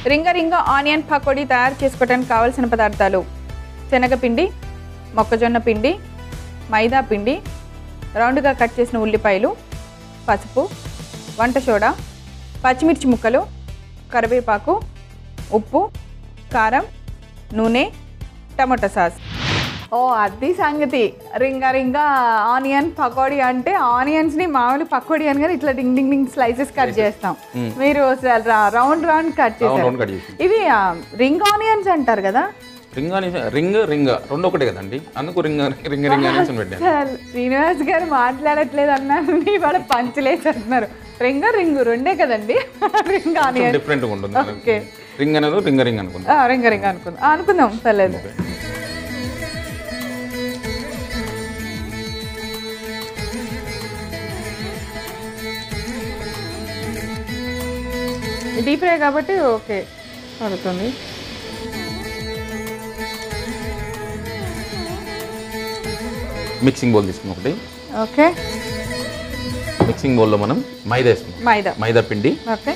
రింగ రింగ ఆనియన్ పకోడీ తయారు చేసుకోవడానికి కావాల్సిన పదార్థాలు శనగపిండి మొక్కజొన్న పిండి మైదా పిండి రౌండ్గా కట్ చేసిన ఉల్లిపాయలు పసుపు వంట సోడా పచ్చిమిర్చి ముక్కలు కరివేపాకు ఉప్పు కారం నూనె టమాటో సాస్ ఓ అది సంగతి రింగా రింగా ఆనియన్ పకోడీ అంటే ఆనియన్స్ ని మామూలు పకోడీ అని కానీ ఇట్లా డింగ్ డింగ్ డింగ్ స్లైసెస్ కట్ చేస్తాం మీరు రౌండ్ రౌండ్ కట్ రౌండ్ చేస్తారు రౌండ్ కట్ చేసి ఇవి రింగ్ ఆనియన్స్ అంటారు కదా రింగ్ అని రింగ్ రింగ్ రెండు ఒకటే కదండి అందుకు రింగ్ రింగ్ రింగ్ అనేసి పెట్టాను అసలు శ్రీనివాస్ గారు మాట్లాడట్లేదు అన్నారు ఇవాళ పంచలేసి అంటున్నారు రింగ రింగు రెండే కదండి రింగ్ ఆనియన్ డిఫరెంట్గా ఉంటుంది ఓకే రింగ్ అనేది రింగ్ రింగ్ అనుకుంటా రింగ రింగ్ అనుకుందాం ఆ, అనుకుందాం పర్లేదు డీప్ ఫ్రై కాబట్టి ఓకే పడుతుంది మిక్సింగ్ బౌల్ తీసుకున్నాం ఒకటి ఓకే మిక్సింగ్ బౌల్లో మనం మైదా వేసుకున్నాం మైదా మైదా పిండి ఓకే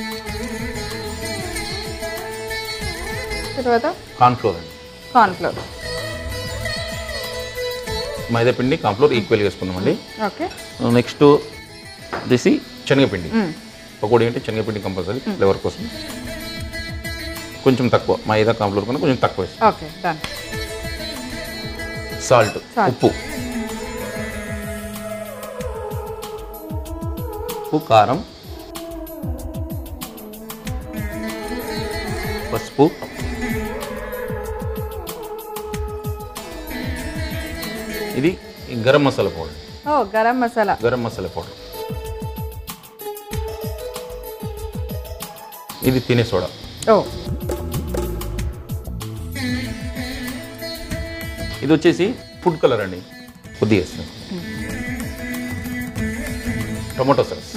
తర్వాత కార్న్ఫ్లోర్ అండి కార్న్ఫ్లోర్ మైదా పిండి కార్న్ఫ్లోర్ ఈక్వల్గా వేసుకున్నామండి ఓకే నెక్స్ట్ తీసి శనగపిండి పకోడీ అంటే శనగపిండి కంపల్సరీ ఫ్లేవర్ కోసం కొంచెం తక్కువ మైదా కార్న్ఫ్లోర్ కన్నా కొంచెం తక్కువ వేస్తాం ఓకే డన్ సాల్ట్ Salt. ఉప్పు ఉప్పు కారం పసుపు ఇది ఈ గరం మసాలా పౌడర్ ఓ గరం మసాలా గరం మసాలా పౌడర్ ఇది తినే సోడా ఓ ఇది వచ్చేసి ఫుడ్ కలర్ అండి కొద్దిగా వేస్తాం టొమాటో సాస్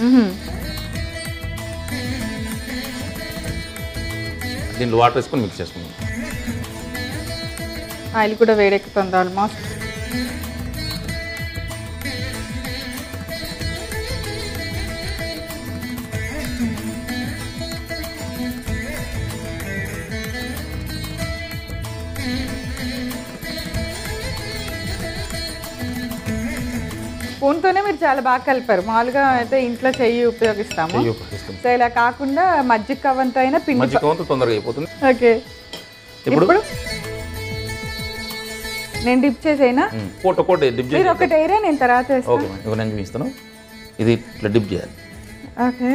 దీంట్లో వాటర్ వేసుకొని మిక్స్ చేసుకుందాం ఆయిల్ కూడా వేడెక్కుతుంది ఆల్మోస్ట్ స్పూన్తోనే మీరు చాలా బాగా కలిపారు మామూలుగా అయితే ఇంట్లో చెయ్యి ఉపయోగిస్తాము చెయ్యి ఉపయోగిస్తాం సో ఇలా కాకుండా మజ్జిగ కవ్వంతో అయినా పిండి మజ్జిగ కవంతో తొందరగా అయిపోతుంది ఓకే ఇప్పుడు ఇప్పుడు నేను డిప్ చేసేనా ఉమ్, కోట కోట డిప్ చేసి మీరు ఒకటి ఏరియా నేను తర్వాత వేస్తాను ఓకే మేడం ఇవి నేను చూపిస్తాను ఇది ఇట్లా డిప్ చేయాలి ఓకే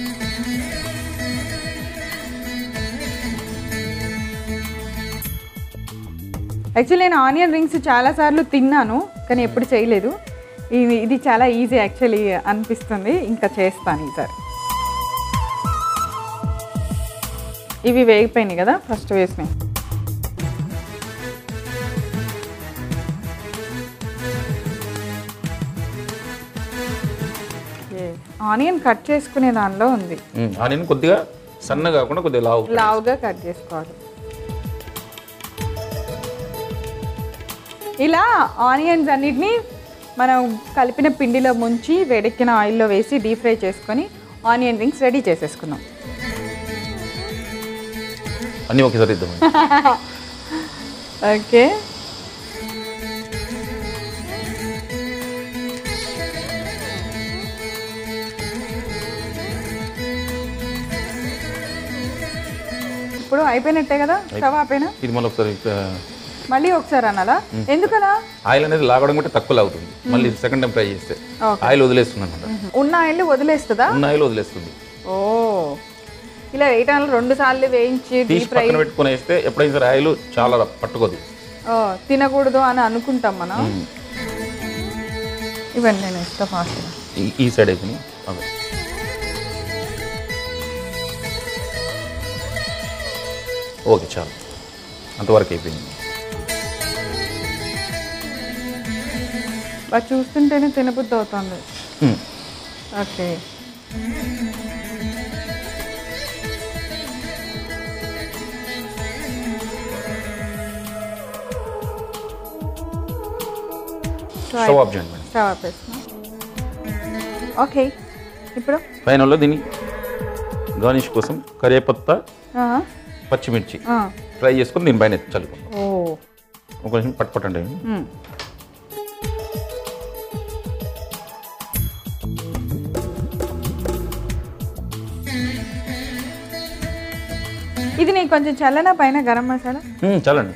యాక్చువల్లీ నేను ఆనియన్ రింగ్స్ చాలాసార్లు తిన్నాను కానీ ఎప్పుడు చేయలేదు ఇది ఇది చాలా ఈజీ యాక్చువల్లీ అనిపిస్తుంది ఇంకా చేస్తాను ఈసారి ఇవి వేగిపోయినాయి కదా ఫస్ట్ వేసినాయి ఆనియన్ కట్ చేసుకునే దానిలో ఉంది ఉమ్, ఆనియన్ కొద్దిగా సన్నగా కాకుండా కొద్దిగా లావు లావుగా కట్ చేసుకోవాలి ఇలా ఆనియన్స్ అన్నిటినీ మనం కలిపిన పిండిలో ముంచి వేడెక్కిన ఆయిల్లో వేసి డీప్ ఫ్రై చేసుకొని ఆనియన్ రింగ్స్ రెడీ చేసేసుకున్నాం అన్నీ ఒకేసారి ఇద్దాం ఓకే ఇప్పుడు అయిపోయినట్టే కదా స్టవ్ ఆపేనా ఇది మళ్ళీ ఒకసారి ఆ, మళ్ళీ ఒకసారి అనాలా ఎందుకలా ఆయిల్ అనేది లాగడం కంటే తక్కువ లాగుతుంది మళ్ళీ సెకండ్ టైం ఫ్రై చేస్తే ఓకే. ఆయిల్ వదిలేస్తుంది అనమాట ఉన్న ఆయిల్ వదిలేస్తుందా ఉన్న ఆయిల్ వదిలేస్తుంది ఓ ఇలా వేయటాలు రెండు సార్లు వేయించి తీసి డీప్ ఫ్రై పక్కన పెట్టుకొని వేస్తే ఎప్పుడైనా సరే ఆయిల్ చాలా పట్టుకోదు ఓ, తినకూడదు అని అనుకుంటాం మనం ఇవన్నీ నేను ఇస్తా ఫాస్ట్గా ఈ- ఈ సైడ్ అయిపోయి అదే ఓకే చాలు అంతవరకు అయిపోయింది అది చూస్తుంటేనే తినబుద్ధి అవుతుంది ఉమ్. ఓకే స్టవ్ ఆఫ్ చేయండి మేడం స్టవ్ ఆపేస్తున్నా ఓకే ఇప్పుడు ఫైనల్లో దీన్ని గార్నిష్ కోసం కరివేపత్తా ఆ, పచ్చిమిర్చి ఆ. ఫ్రై చేసుకొని దీనిపైన చల్లుకుంటాం ఓ ఒక నిమిషం పట్టుకోండి మ్. ఇది నీకు కొంచెం చల్లన పైన గరం మసాలా చాలండి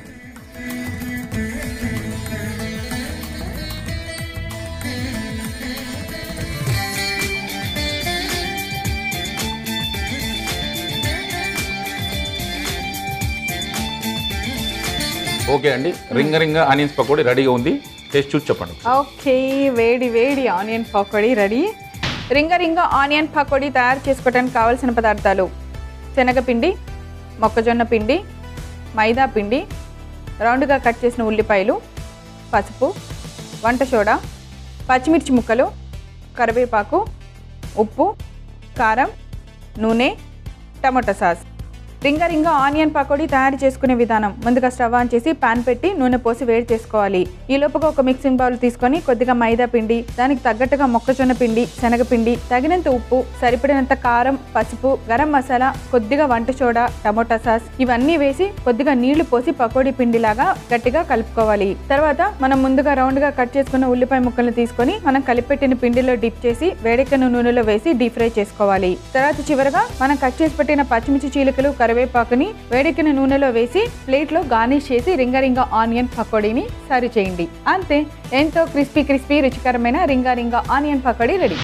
ఓకే అండి రింగ రింగ ఆనియన్స్ పకోడీ రెడీగా ఉంది టేస్ట్ చూసి చెప్పండి ఓకే వేడి వేడి ఆనియన్ పకోడీ రెడీ రింగ రింగ ఆనియన్ పకోడీ తయారు చేసుకోవడానికి కావాల్సిన పదార్థాలు శనగపిండి మొక్కజొన్న పిండి మైదా పిండి రౌండ్గా కట్ చేసిన ఉల్లిపాయలు పసుపు వంట సోడా పచ్చిమిర్చి ముక్కలు కరివేపాకు ఉప్పు కారం నూనె టమాటా సాస్ రింగ రింగ ఆనియన్ పకోడీ తయారు చేసుకునే విధానం ముందుగా స్టవ్ ఆన్ చేసి పాన్ పెట్టి నూనె పోసి వేడి చేసుకోవాలి ఈ లోపుగా ఒక మిక్సింగ్ బౌల్ తీసుకొని కొద్దిగా మైదా పిండి దానికి తగ్గట్టుగా మొక్కజొన్న పిండి శనగపిండి తగినంత ఉప్పు సరిపడినంత కారం పసుపు గరం మసాలా కొద్దిగా వంట సోడా టమోటా సాస్ ఇవన్నీ వేసి కొద్దిగా నీళ్లు పోసి పకోడీ పిండిలాగా గట్టిగా కలుపుకోవాలి తర్వాత మనం ముందుగా రౌండ్ గా కట్ చేసుకున్న ఉల్లిపాయ ముక్కలను తీసుకొని మనం కలిపెట్టిన పిండిలో డిప్ చేసి వేడెక్కిన నూనెలో వేసి డీప్ ఫ్రై చేసుకోవాలి తర్వాత చివరగా మనం కట్ చేసి పెట్టిన పచ్చిమిర్చి చీలికలు కరివేపాకుని వేడెక్కిన నూనెలో వేసి ప్లేట్లో గార్నిష్ చేసి రింగ రింగ ఆనియన్ పకోడీని సర్వ్ చేయండి అంతే ఎంతో క్రిస్పీ క్రిస్పీ రుచికరమైన రింగా రింగా ఆనియన్ పకోడీ రెడీ